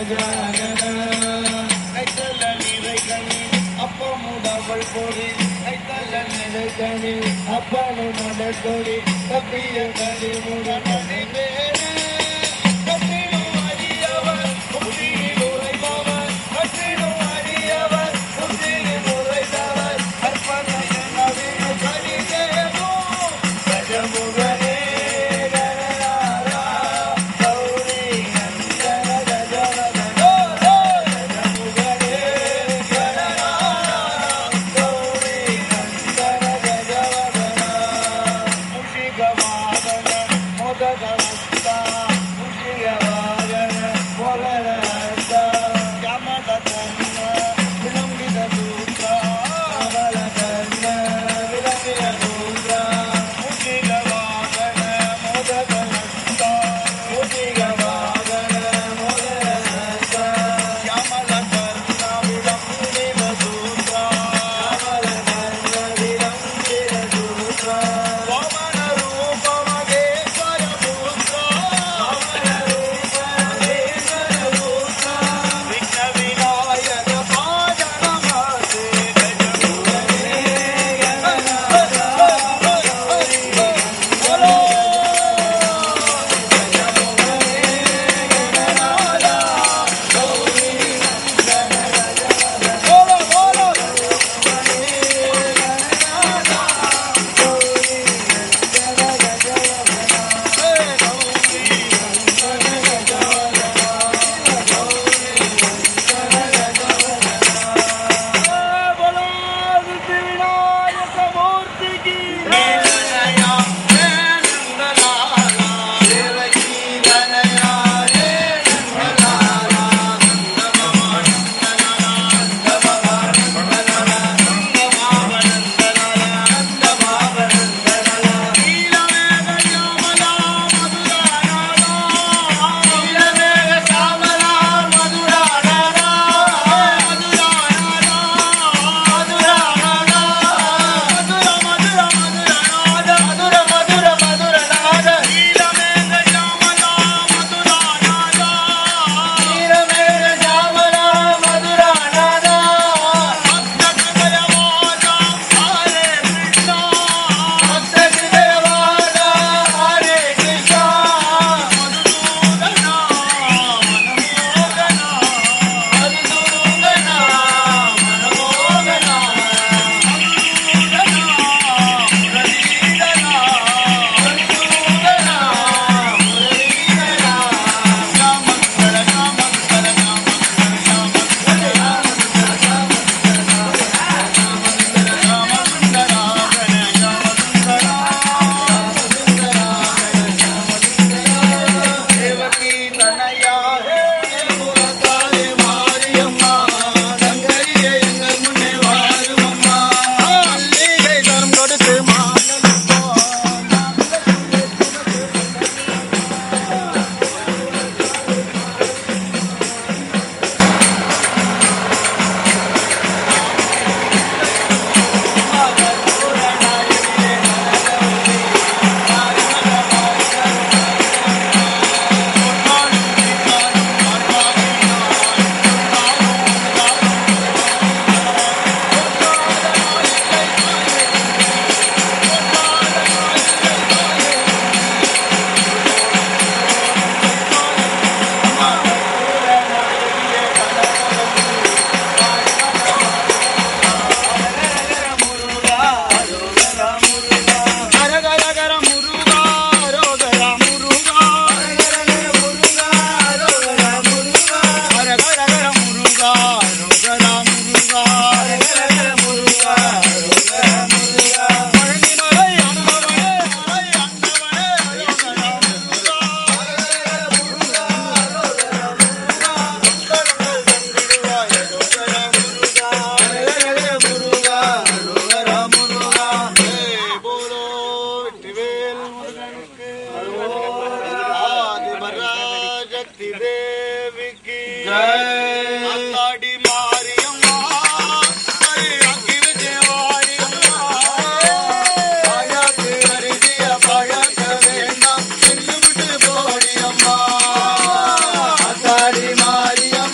கைத்தல நிறைகனி அப்பமுடவள் பொறி கைத்தல நிறைகனி அப்பனு மடக்கொடி தப்பிய கடி முடனி கட்டிடும் அடியவர் புத்தியில் உரைபவர் கட்டிடும் அடியவர் புத்தியில் உரைபவர் கற்பனை நவீன கலிதேவோ கஜமுகனே கரராரா கௌரி நந்தன கஜவதனோ கஜமுகனே கரராரா கௌரி நந்தன கஜவதனா முஷிகவாதன மோதகவஸ்தா முஷிகவாதன மோதகவஸ்தா யமதத்தன்ன விலம்பித சூத்ரா அவலதன்ன விலம்பித சூத்ரா முஷிகவாதன மோதகவஸ்தா முஷிகவாதன மோதகவஸ்தா யமதத்தன்ன விலம்பித சூத்ரா அவலதன்ன விலம்பித சூத்ரா வாமன ரூப மகேஸ்வர புத்ரா வாமன ரூப மகேஸ்வர புத்ரா விக்ன விநாயக பாத நமஸ்தே தேவகி தனையா முரத்தாலே மாரியம்மா தங்கரிய எங்கள் முன்னே வாருமம்மா மல்லிகை தரம் கொடுத்து மாலனுப்போ அரகரகர முருகா ரோகர முருகா அரகரகர முருகா ரோகர முருகா பழனிமலை அன்பவனே மலை அன்பவனே ரோகர அத்தாடி மாரியம்மா அக்கி விஜயவாரியம்மா பழக்கு அரிசிய பழக்க வேண்டாம் தின்னு விட்டு போடியம்மா அத்தாடி மாரியம்மா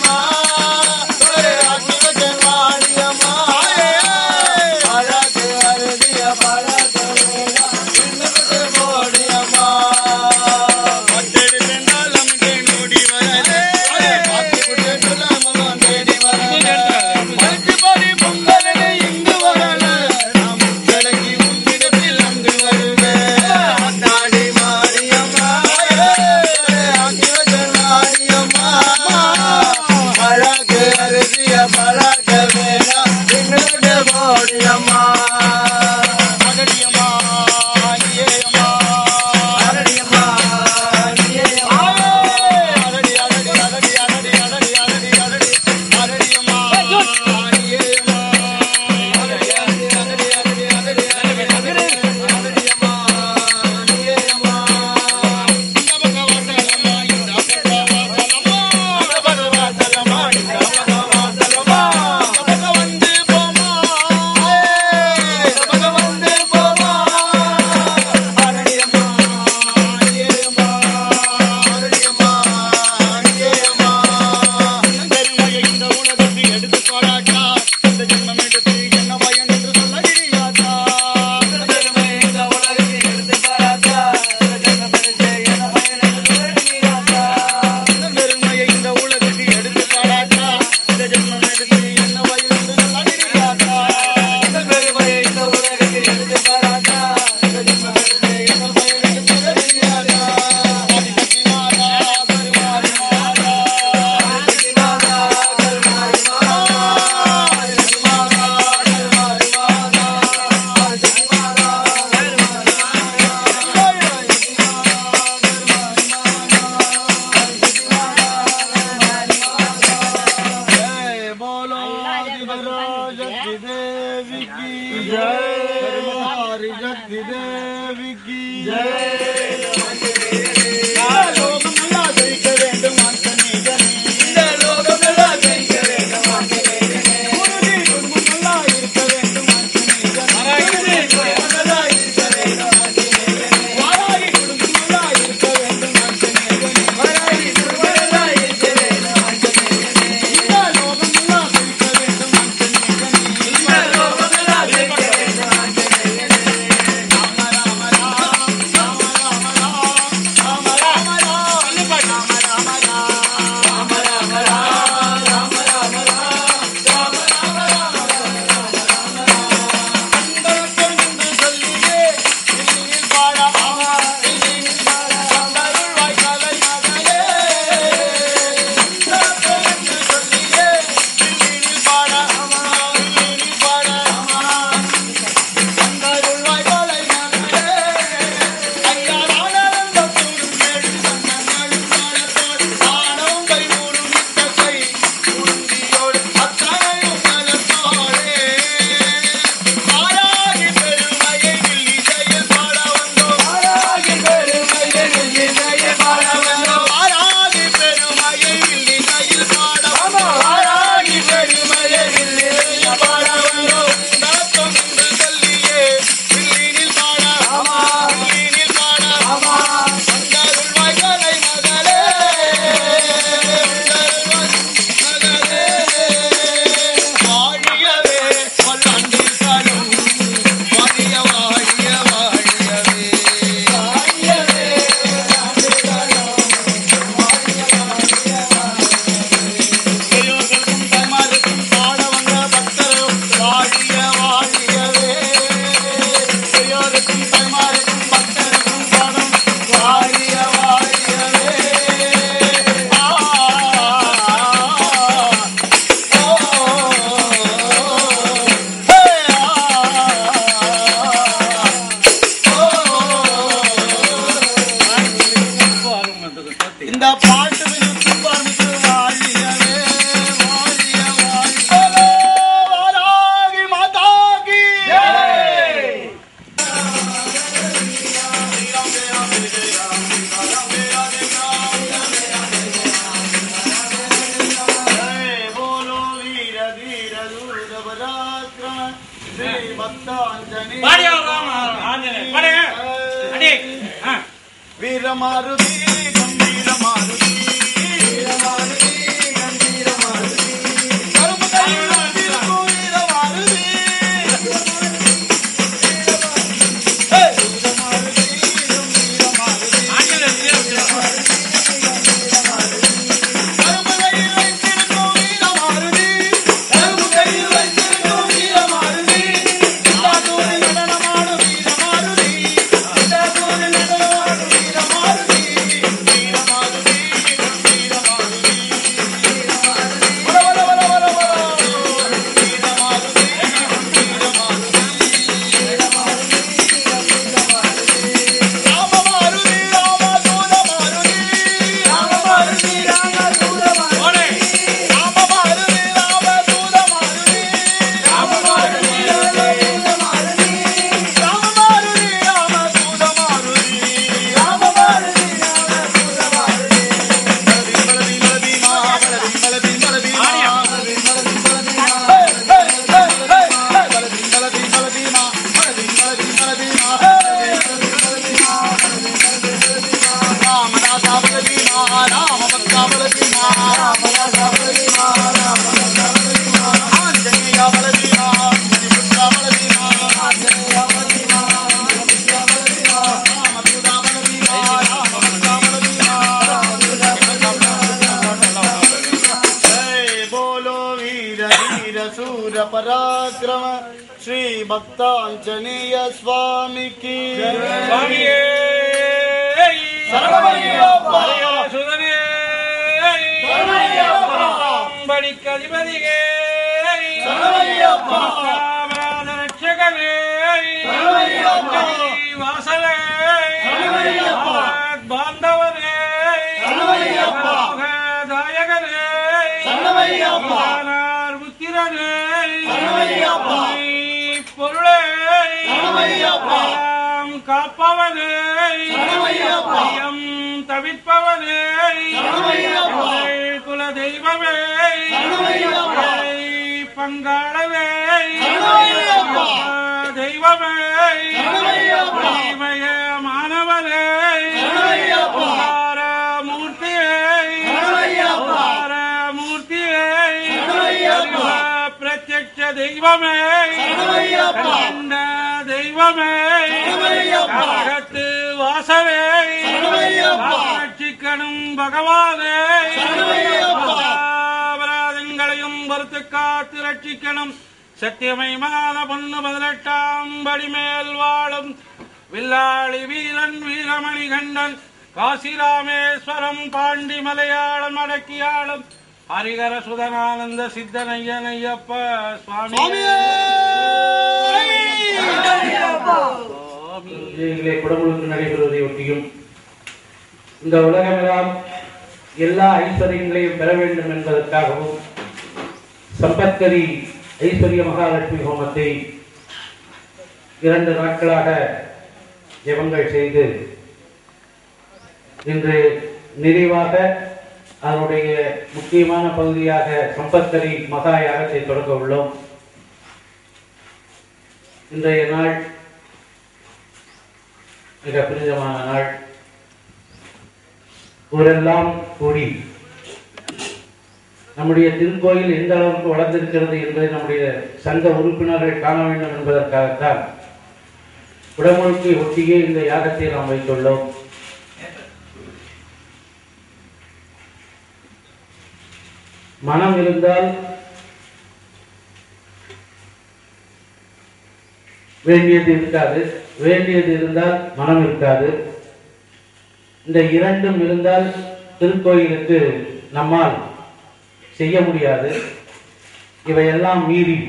हमारी शक्ति देवी की லோகமெல்லாம் ஜெயிக்க வேண்டும் அந்தனிகனே. குருதி குடும்பமெல்லாம் இருக்க வேண்டும் அந்தனிகனே. வாராகி குடும்பமெல்லாம் இருக்க வேண்டும் அந்தனிகனே. இந்த லோகமெல்லாம் ஜெயிக்க வேண்டும் அந்தனிகனே. ராம ராம ராம ராம ராம ராம ராம ராம ராம ராம ராம அன்பரத்தென்று சொல்லியே தில்லியில் பாட ஆமா தில்லியில் பாட அம்பருள் வாய்க்காலை மகளே அன்பரத்தென்று சொல்லியே தில்லியில் பாட ஆமா தில்லியில் பாட ஆமா அம்பருள் வாய்க்காலை மகளே ஐயா ஆனந்தம் தூரும் கேடு சன்னங்களும் மலத்தோடு ஆணவம் கைகூடும் இத்தத்தை உறுதியோடு அத்தனையும் மலத்தோடே ஆராகி பெருமையை வில்லிசையில் பாட வந்தோம் ஆராகி பெருமையை வில்லிசையில் பாட வந்தோம் ஆராகி பெருமையை வில்லிசையில் பாட வந்தோம் ஆராகி பெருமையை வில்லிசையில் பாட வந்தோம் தாத்தம் என்று சொல்லியே வில்லினில் பாட ஆமா வில்லினில் பாட ஆமா அந்தருள் வாய்க்காலை மகளே அந்தருள் வாழியவே பல்லாண்டில் காலம் வாழிய வாழிய வாழியவே வாழியவே பெரியோர்களுக்கும் தாய்மாருக்கும் பாட வந்த பக்தரும் வாழிய வாழியவே பெரியோருக்கும் தாய்மாருக்கும் பக்தருக்கும் பாடம் வாழிய வாழியவே ஆ இந்த பாட்டு பாட்டு வாழியவே வாழிய வாழியவே வாராகி மாதாகி जय बोलो वीर धीर दूर पराक्रम श्री भक्तांजलि பாடியா ராம ஆஞ்சநேயர் பாடுங்க அடி ஆ வீர மாருதி கம்பீர மாருதி வீர மாருதி கம்பீர மாருதி கரும கையில் வந்திருக்கும் வீர மாருதி ஹே! வீர மாருதி கம்பீர மாருதி ஆஞ்சநேயர் கரும கையில் வைத்திருக்கும் வீர மாருதி கரும கையில் வைத்திருக்கும் வீர மாருதி இந்தாதூரில் நடனமாடும் வீர மாருதி இந்தாதூரில் நடனமாடும் வீர மாருதி வீர மாருதி வீர மாருதி வர வர வர வர வர வீர மாருதி வீர மாருதி ராம மாருதி ராம தூத மாருதி ராம மாருதி ராம தூத மாருதி போடு ராம மாருதி ராம தூத மாருதி ராம மாருதி ராம தூத மாருதி ராம மாருதி ராம தூத மாருதி ராம மாருதி ராம தூத மாருதி பலதி பலதி மா பலதி பலதி பலதி மா பலதி பலதி பலதி மா ஹே ஹே ஹே ஹே பலதி பலதி பலதி மா பலதி பலதி பலதி மா பலதி பலதி மா பலதி பலதி பலதி மா ராமதாசா பலதி மா ராம பக்தா பலதி மா ராமதாசா பலதி மா ராம பக்தா பலதி மா ஆஞ்சநேயா பலதி மா புத்திரா பலதி மா ஆஞ்சநேயா பலதி மா புத்திரா பலதி மா ராமதுதா பலதி மா ராம பக்தா பலதி மா ராமதுதா जय बोलो वीर वीर सूर पराक्रम श्री भक्तांजनेय स्वामी की சுவாமியே சரணமையப்பா. சுதனே சரணமையப்பா. பணிக்கு அதிபதியே சரணமையப்பா. ராமநாத ரட்சகனே சரணமையப்பா. வாசலே சரணமையப்பா. பாந்தவனே சரணமையப்பா. தாயகனே சரணமையப்பா. புத்திரனே சரணமையப்பா. பொருளே எல்லாம் காப்பவனே சரணமையப்பா. ஐயம் தவிர்ப்பவனே சரணமையப்பா. எங்கள் குல தெய்வமே சரணமையப்பா. ஏழை பங்காளவே சரணமையப்பா. தெய்வமே சரணமையப்பா. மகிமைய மாணவனே சரணமையப்பா. மூர்த்தியே சரணமையப்பா. மூர்த்தியே சரணமையப்பா. பிரத்யட்ச தெய்வமே சரணமையப்பா. கண்ட தெய்வமே சரணமையப்பா. கரகத்து வாசவே சரணமையப்பா. ரட்சிக்கணும் பகவானே சரணமையப்பா. அபராதங்களையும் வறுத்து காத்து ரட்சிக்கணும் சத்தியமை மான பொண்ணு பதினெட்டாம் படி மேல் வாழும் வில்லாளி வீரன் வீரமணி கண்டன் காசிராமேஸ்வரம் பாண்டி மலையாளம் அடக்கியாளும் ஹரிகர சுதனானந்த சித்தனையனையப்ப சுவாமி விஜயங்களே குடமுழுக்கு நடைபெறுவதை ஒட்டியும் இந்த உலகமெல்லாம் எல்லா ஐஸ்வர்யங்களையும் பெற வேண்டும் என்பதற்காகவும் சம்பத்கரி ஐஸ்வர்ய மகாலட்சுமி ஹோமத்தை இரண்டு நாட்களாக ஜெபங்கள் செய்து இன்று நிறைவாக அதனுடைய முக்கியமான பகுதியாக சம்பத்கரி மகா யாகத்தை தொடங்க உள்ளோம் இன்றைய நாள் மிக புனிதமான நாள் ஊரெல்லாம் கூடி நம்முடைய திருக்கோயில் எந்த அளவுக்கு வளர்ந்திருக்கிறது என்பதை நம்முடைய சங்க உறுப்பினர்கள் காண வேண்டும் என்பதற்காகத்தான் குடமுழுக்கை ஒட்டியே இந்த யாகத்தை நாம் வைத்துள்ளோம் மனம் இருந்தால் வேண்டியது இருக்காது வேண்டியது இருந்தால் மனம் இருக்காது இந்த இரண்டும் இருந்தால் திருக்கோயிலுக்கு நம்மால் செய்ய முடியாது இவையெல்லாம் மீறி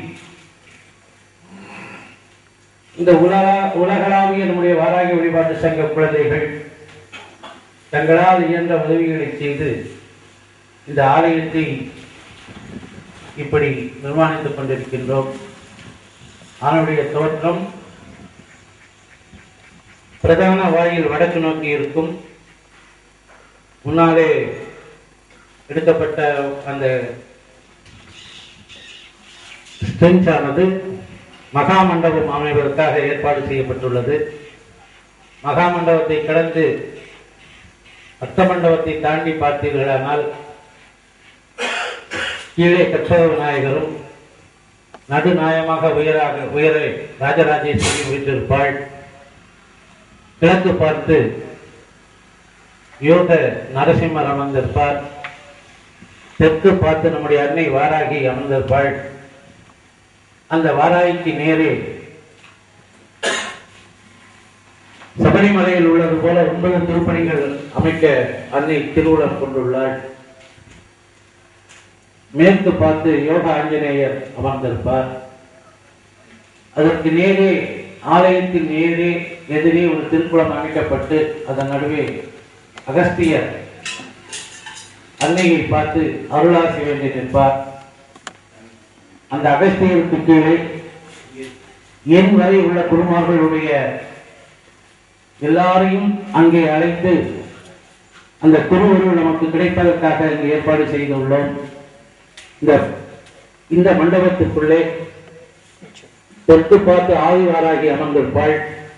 இந்த உலக உலகளாவிய நம்முடைய வாராகி வழிபாட்டு சங்க குழந்தைகள் தங்களால் இயன்ற உதவிகளை செய்து இந்த ஆலயத்தை இப்படி நிர்மாணித்துக் கொண்டிருக்கின்றோம் அதனுடைய தோற்றம் பிரதான வாயில் வடக்கு நோக்கி இருக்கும் முன்னாலே எடுக்கப்பட்ட அந்த ஸ்டென்ச் ஆனது மகா மண்டபம் அமைவதற்காக ஏற்பாடு செய்யப்பட்டுள்ளது மகா மண்டபத்தை கடந்து அர்த்த மண்டபத்தை தாண்டி பார்த்தீர்களானால் கீழே கற்றவ விநாயகரும் நடுநாயமாக உயராக உயர ராஜராஜேஸ்வரி வீட்டிருப்பாள் கிழக்கு பார்த்து யோக நரசிம்மர் அமர்ந்திருப்பார் தெற்கு பார்த்து நம்முடைய அன்னை வாராகி அமர்ந்திருப்பாள் அந்த வாராகிக்கு நேரே சபரிமலையில் உள்ளது போல ஒன்பது திருப்பணிகள் அமைக்க அன்னை திருவுளம் கொண்டுள்ளாள் மேற்கு பார்த்து யோக ஆஞ்சநேயர் அமர்ந்திருப்பார் அதற்கு நேரே ஆலயத்தின் நேரே எதிரே ஒரு திருக்குளம் அமைக்கப்பட்டு அதன் நடுவே அகஸ்தியர் அன்னையை பார்த்து அருளாசி வேண்டி நிற்பார் அந்த அகஸ்தியருக்கு கீழே என் வரை உள்ள குருமார்களுடைய எல்லாரையும் அங்கே அழைத்து அந்த குருவருள் நமக்கு கிடைப்பதற்காக இங்கு ஏற்பாடு செய்துள்ளோம் இந்த இந்த மண்டபத்திற்குள்ளே தெற்கு பார்த்து ஆதிவாராகி அமர்ந்திருப்பாள்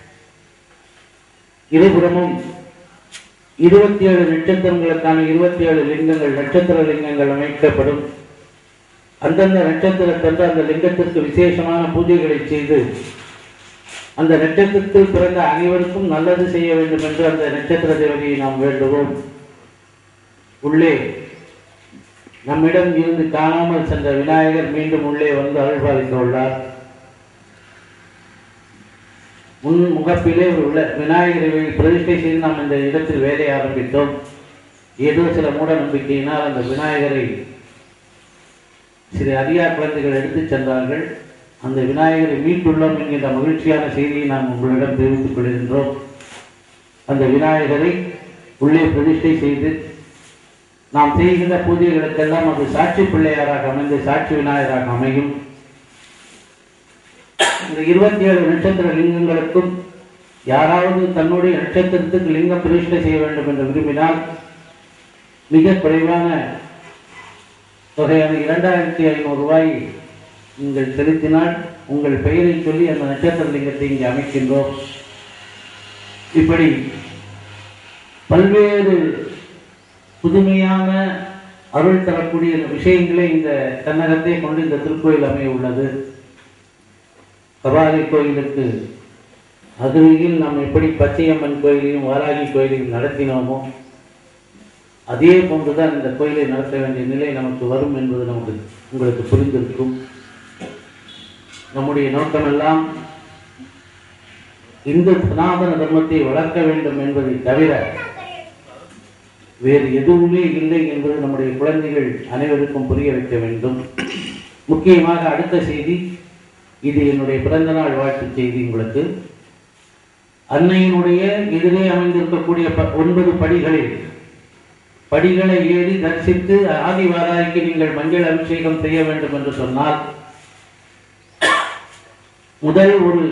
இருபுறமும் இருபத்தி ஏழு நட்சத்திரங்களுக்கான இருபத்தி ஏழு லிங்கங்கள் நட்சத்திர லிங்கங்கள் அமைக்கப்படும் அந்தந்த நட்சத்திரத்தன்று அந்த லிங்கத்திற்கு விசேஷமான பூஜைகளை செய்து அந்த நட்சத்திரத்தில் பிறந்த அனைவருக்கும் நல்லது செய்ய வேண்டும் என்று அந்த நட்சத்திர தேவதையை நாம் வேண்டுவோம் உள்ளே நம்மிடம் இருந்து காணாமல் சென்ற விநாயகர் மீண்டும் உள்ளே வந்து அருள்பாலிக்க உள்ளார் முன் முகப்பிலே உள்ள விநாயகரை பிரதிஷ்டை செய்து நாம் இந்த இடத்தில் வேலையை ஆரம்பித்தோம் ஏதோ சில மூட நம்பிக்கையினால் அந்த விநாயகரை சில அரியா குழந்தைகள் எடுத்துச் சென்றார்கள் அந்த விநாயகரை மீட்டுள்ளோம் என்கின்ற மகிழ்ச்சியான செய்தியை நாம் உங்களிடம் தெரிவித்துக் கொள்கின்றோம் அந்த விநாயகரை உள்ளே பிரதிஷ்டை செய்து நாம் செய்கின்ற பூஜைகளுக்கெல்லாம் அது சாட்சி பிள்ளையாராக அமைந்து சாட்சி விநாயகராக அமையும் இந்த இருபத்தி ஏழு நட்சத்திர லிங்கங்களுக்கும் யாராவது தன்னுடைய நட்சத்திரத்துக்கு லிங்கம் பிரதிஷ்டை செய்ய வேண்டும் என்று விரும்பினால் மிக குறைவான தொகையான இரண்டாயிரத்தி ஐநூறு ரூபாய் நீங்கள் செலுத்தினால் உங்கள் பெயரை சொல்லி அந்த நட்சத்திர லிங்கத்தை இங்கே அமைக்கின்றோம் இப்படி பல்வேறு புதுமையான அருள் தரக்கூடிய விஷயங்களே இந்த தன்னகத்தை கொண்டு இந்த திருக்கோயில் அமைய உள்ளது கபாலி கோயிலுக்கு அருகில் நாம் எப்படி பச்சையம்மன் கோயிலையும் வாராகி கோயிலையும் நடத்தினோமோ அதே போன்றுதான் இந்த கோயிலை நடத்த வேண்டிய நிலை நமக்கு வரும் என்பது நமக்கு உங்களுக்கு புரிந்திருக்கும் நம்முடைய நோக்கமெல்லாம் இந்து சனாதன தர்மத்தை வளர்க்க வேண்டும் என்பதை தவிர வேறு எதுவுமே இல்லை என்பது நம்முடைய குழந்தைகள் அனைவருக்கும் புரிய வைக்க வேண்டும் முக்கியமாக அடுத்த செய்தி இது என்னுடைய பிறந்தநாள் வாழ்த்து செய்தி உங்களுக்கு அன்னையினுடைய எதிரே அமைந்திருக்கக்கூடிய ப- ஒன்பது படிகளில் படிகளை ஏறி தரிசித்து ஆதிவாராய்க்கு நீங்கள் மஞ்சள் அபிஷேகம் செய்ய வேண்டும் என்று சொன்னால் முதல் ஒரு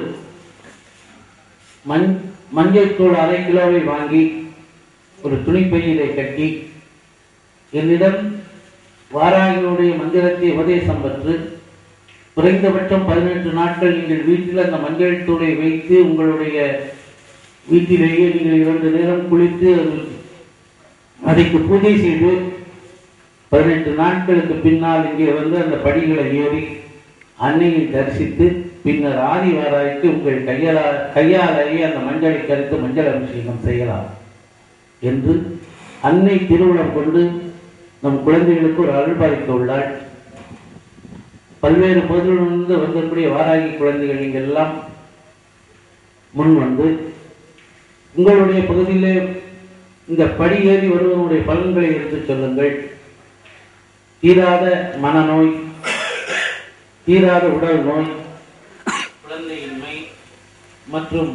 மண் மஞ்சள் தூள் அரை கிலோவை வாங்கி ஒரு துணிப்பையிலே கட்டி என்னிடம் வாராகியுடைய மந்திரத்தை உபதேசம் பெற்று குறைந்தபட்சம் பதினெட்டு நாட்கள் நீங்கள் வீட்டில் அந்த மஞ்சள் தூளை வைத்து உங்களுடைய வீட்டிலேயே நீங்கள் இரண்டு நேரம் குளித்து அதில் அதுக்கு பூஜை செய்து பதினெட்டு நாட்களுக்கு பின்னால் இங்கே வந்து அந்த படிகளை ஏறி அன்னையை தரிசித்து பின்னர் ஆதிவாராய்க்கு உங்கள் கையால கையாலேயே அந்த மஞ்சளை கருத்து மஞ்சள் அபிஷேகம் செய்யலாம் என்று அன்னை திருவுளம் கொண்டு நம் குழந்தைகளுக்கு ஒரு அருள்பாலிக்க உள்ளாள் பல்வேறு பகுதிகளிலிருந்து வந்திருக்கூடிய வாராகி குழந்தைகள் நீங்கள் எல்லாம் முன் வந்து உங்களுடைய பகுதியிலே இந்த படி ஏறி வருவதனுடைய பலன்களை எடுத்துச் சொல்லுங்கள் தீராத மனநோய் தீராத உடல் நோய் குழந்தையின்மை மற்றும்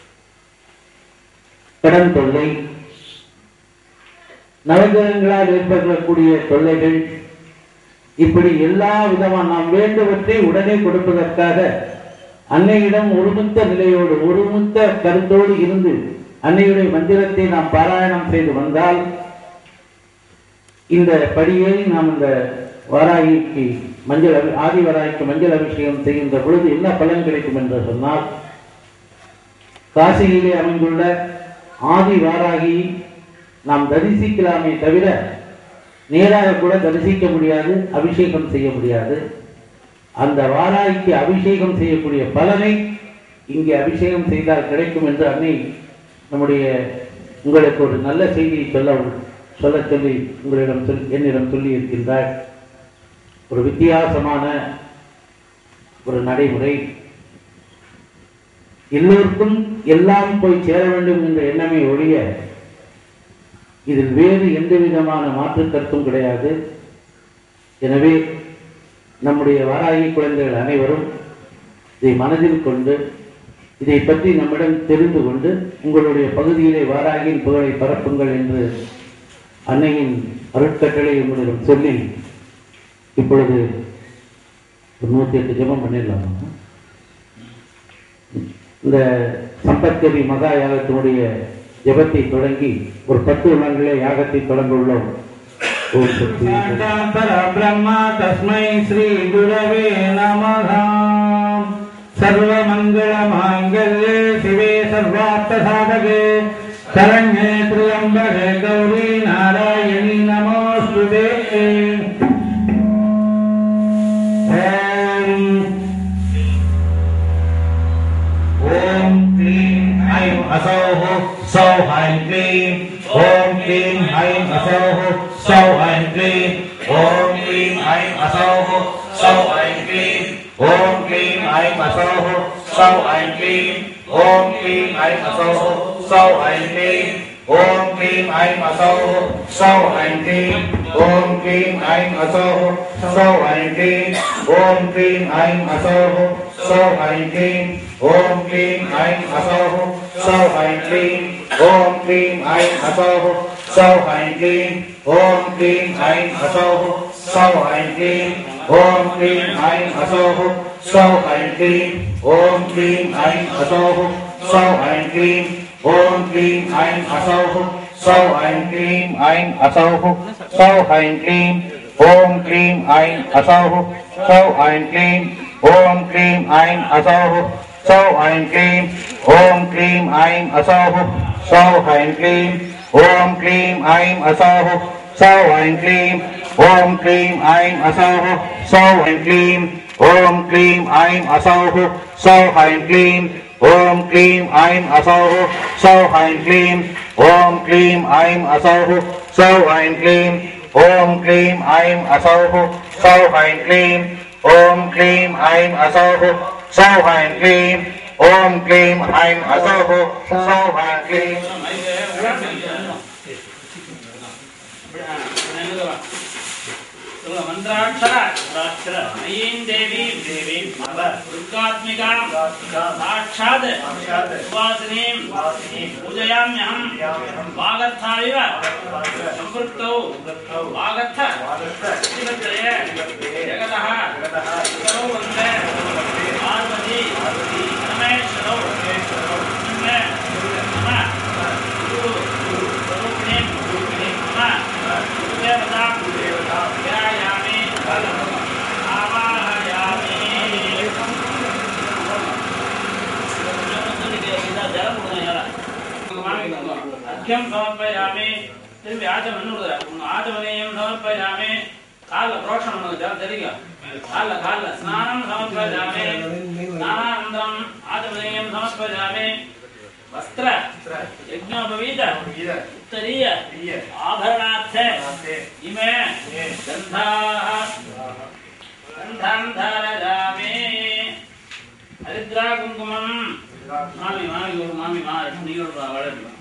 கடன் தொல்லை நவகிரகங்களால் ஏற்படக்கூடிய தொல்லைகள் இப்படி எல்லா விதமான நாம் வேண்டுவற்றை உடனே கொடுப்பதற்காக அன்னையிடம் ஒருமித்த நிலையோடு ஒருமித்த கருத்தோடு இருந்து அன்னையுடைய மந்திரத்தை நாம் பாராயணம் செய்து வந்தால் இந்த படியேறி நாம் இந்த வாராகிக்கு மஞ்சள் அபி- ஆதி வாராகிக்கு மஞ்சள் அபிஷேகம் செய்கின்ற பொழுது என்ன பலன் கிடைக்கும் என்று சொன்னால் காசியிலே அமைந்துள்ள ஆதி வாராகி நாம் தரிசிக்கலாமே தவிர நேராக கூட தரிசிக்க முடியாது அபிஷேகம் செய்ய முடியாது அந்த வாராய்க்கு அபிஷேகம் செய்யக்கூடிய பலனை இங்கே அபிஷேகம் செய்தால் கிடைக்கும் என்று அன்னை நம்முடைய உங்களுக்கு ஒரு நல்ல செய்தியை சொல்ல சொல்ல சொல்லி உங்களிடம் சொல் என்னிடம் சொல்லி இருக்கின்றார் ஒரு வித்தியாசமான ஒரு நடைமுறை எல்லோருக்கும் எல்லாம் போய் சேர வேண்டும் என்ற எண்ணமே ஒழிய இதில் வேறு எந்த விதமான மாற்று கருத்தும் கிடையாது எனவே நம்முடைய வாராகி குழந்தைகள் அனைவரும் இதை மனதில் கொண்டு இதை பற்றி நம்மிடம் தெரிந்து கொண்டு உங்களுடைய பகுதியிலே வாராகியின் புகழை பரப்புங்கள் என்று அன்னையின் அருட்கட்டளை உங்களிடம் சொல்லி இப்பொழுது ஒரு நூற்றி எட்டு ஜெபம் பண்ணிடலாமா இந்த சம்பத்கரி மகா யாகத்தினுடைய ஜெபத்தை தொடங்கி ஒரு பத்து நாட்களே யாகத்தை தொடங்க உள்ளோம் ஓம் சக்தி ब्रह्म तस्मै श्री गुरवे नमः सर्वमङ्गलमाङ्गल्ये शिवे सर्वार्थसाधके शरण्ये त्र्यम्बके गौरी नारायणी नमोऽस्तु ते ॐ क्लीं ऐं असौः सौः ऐं क्लीं ॐ क्लीं ऐं असौः सौः ऐं क्लीं ॐ क्लीं ऐं असौः सौः ऐं क्लीं ॐ क्लीं ऐं असौः सौः ऐं क्लीं ॐ क्लीं ऐं असौः सौः ऐं क्लीं ॐ क्लीं ऐं असौः सौः ऐं क्लीं ॐ क्लीं ऐं असौः सौः ऐं क्लीं ॐ क्लीं ऐं असौः सौः ऐं क्लीं ॐ क्लीं ऐं असौः सौः ऐं क्लीं ॐ क्लीं ऐं असौः सौः ऐं क्लीं ॐ क्लीं ऐं असौः सौः ऐं क्लीं ॐ क्लीं ऐं असौः सौ ऐं क्लीं ॐ क्लीं ऐं असौः सौ ऐं क्लीं ॐ क्लीं ऐं असौः सौ ऐं क्लीं ऐं असौः सौ ऐं क्लीं ॐ क्लीं ऐं असौः सौ ऐं क्लीं ॐ क्लीं ऐं असौः सौ ऐं क्लीं ॐ क्लीं ऐं असौः सौ ऐं क्लीं ॐ क्लीं ऐं असौः सौ ऐं क्लीं ॐ क्लीं ऐं असौः सौ ऐं क्लीं ॐ क्लीं ऐं असौः सौ ऐं क्लीं ॐ क्लीं ऐं असौः सौ ऐं क्लीं ॐ क्लीं ऐं असौः सौ ऐं क्लीं ॐ क्लीं ऐं असौः सौ ऐं क्लीं ॐ क्लीं ऐं असौः सौ ऐं क्लीं ॐ क्लीं ऐं असौः सौ ऐं क्लीं மந்திராட்சர ஐயீம் தேவி தேவி துர்காத்மிகாம் சாட்சாத் உபாசினீம் பூஜயாம்யஹம் வாகர்த்தாவிவ சம்பிருக்தௌ வாகர்த்த சிவத்ரய ஜகதः சர்வோ வந்தே பார்வதி பரமேஸ்வரோ சிங்க நம குரு ஸ்வரூபிணீம் நம தேவதாம் ध्यायामि आवाहयामि अर्घ्यं समर्पयामि திரும்பி ஆச்சமன் உங்க ஆச்சமனையும் சமர்ப்பயாமி கால்ல புரோஷம் பண்ணுங்க ஜலம் தெரியுங்க கால்ல கால்ல ஸ்நானம் சமர்ப்பயாமி ஸ்நானானந்தரம் ஆச்சமனையும் சமர்ப்பயாமி வஸ்திர யஜ்ஞோபவீத உத்தරීய ஆபரணார்த்த इमे गन्धाः गन्धान् धारयामि हरिद्रा कुङ्कुमम् மாமி மாமி ஒரு மாமி மா நீ ஒரு வளர்க்கலாம்